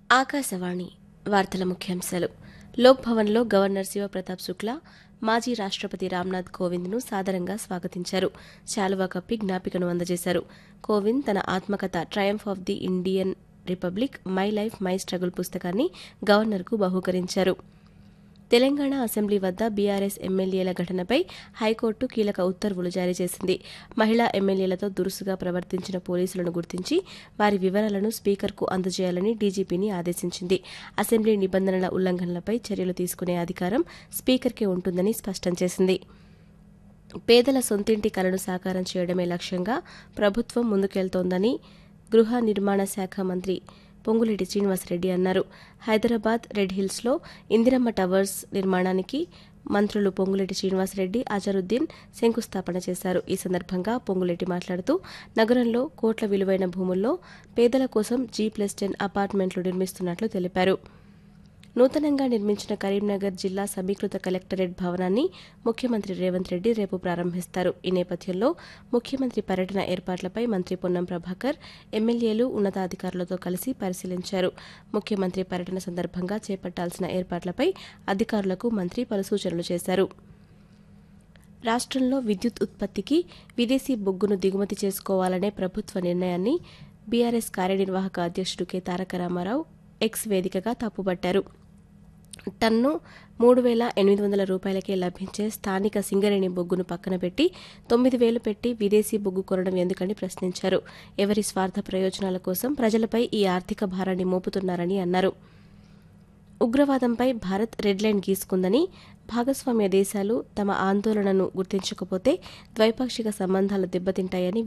ఆకాశవాణి వార్తల ముఖ్యాంశాలు లోక్ భవన్లో గవర్నర్ శివప్రతాప్ శుక్లా మాజీ రాష్ట్రపతి రామ్నాథ్ కోవింద్ను సాదరంగా స్వాగతించారు శాలువా కప్పి జ్ఞాపికను అందజేశారు కోవింద్ తన ఆత్మకథ triumph of the Indian republic my life my struggle పుస్తకాన్ని గవర్నర్కు బహూకరించారు తెలంగాణ అసెంబ్లీ వద్ద బీఆర్ఎస్ ఎమ్మెల్యేల ఘటనపై హైకోర్టు కీలక ఉత్తర్వులు జారీ చేసింది మహిళా ఎమ్మెల్యేలతో దురుసుగా ప్రవర్తించిన పోలీసులను గుర్తించి వారి వివరాలను స్పీకర్కు అందజేయాలని డీజీపీని ఆదేశించింది అసెంబ్లీ నిబంధనల ఉల్లంఘనలపై చర్యలు తీసుకునే అధికారం స్పీకర్కే ఉంటుందని స్పష్టం చేసింది పేదల సొంతింటి కలను సాకారం చేయడమే లక్ష్యంగా ప్రభుత్వం ముందుకెళ్తోందని గృహ నిర్మాణ శాఖ మంత్రి పొంగులేటి శ్రీనివాసరెడ్డి అన్నారు హైదరాబాద్ రెడ్ హిల్స్లో ఇందిరమ్మ టవర్స్ నిర్మాణానికి మంత్రులు పొంగులేటి శ్రీనివాసరెడ్డి అజరుద్దీన్ శంకుస్థాపన చేశారు ఈ సందర్భంగా పొంగులేటి మాట్లాడుతూ నగరంలో కోట్ల విలువైన భూముల్లో పేదల కోసం జీ ప్లస్ టెన్ అపార్ట్మెంట్లు నిర్మిస్తున్నట్లు తెలిపారు నూతనంగా నిర్మించిన కరీంనగర్ జిల్లా సమీకృత కలెక్టరేట్ భవనాన్ని ముఖ్యమంత్రి రేవంత్ రెడ్డి రేపు ప్రారంభిస్తారు ఈ నేపథ్యంలో ముఖ్యమంత్రి పర్యటన ఏర్పాట్లపై మంత్రి పొన్నం ప్రభాకర్ ఎమ్మెల్యేలు ఉన్నతాధికారులతో కలిసి పరిశీలించారు ముఖ్యమంత్రి పర్యటన సందర్భంగా చేపట్టాల్సిన ఏర్పాట్లపై అధికారులకు మంత్రి పలు సూచనలు చేశారు రాష్ట్రంలో విద్యుత్ ఉత్పత్తికి విదేశీ బొగ్గును దిగుమతి చేసుకోవాలనే ప్రభుత్వ నిర్ణయాన్ని బీఆర్ఎస్ కార్యనిర్వాహక అధ్యక్షుడు కె తారక రామారావు ఎక్స్ వేదికగా తప్పుపట్టారు టన్ను మూడు వేల ఎనిమిది వందల రూపాయలకే లభించే స్థానిక సింగరేణి బొగ్గును పక్కన పెట్టి తొమ్మిది వేలు పెట్టి విదేశీ బొగ్గు కొనడం ఎందుకని ప్రశ్నించారు ఎవరి స్వార్థ ప్రయోజనాల కోసం ప్రజలపై ఈ ఆర్థిక భారాన్ని మోపుతున్నారని అన్నారు ఉగ్రవాదంపై భారత్ రెడ్ లైన్ గీసుకుందని భాగస్వామ్య దేశాలు తమ ఆందోళనను గుర్తించకపోతే ద్వైపాక్షిక సంబంధాలు దెబ్బతింటాయని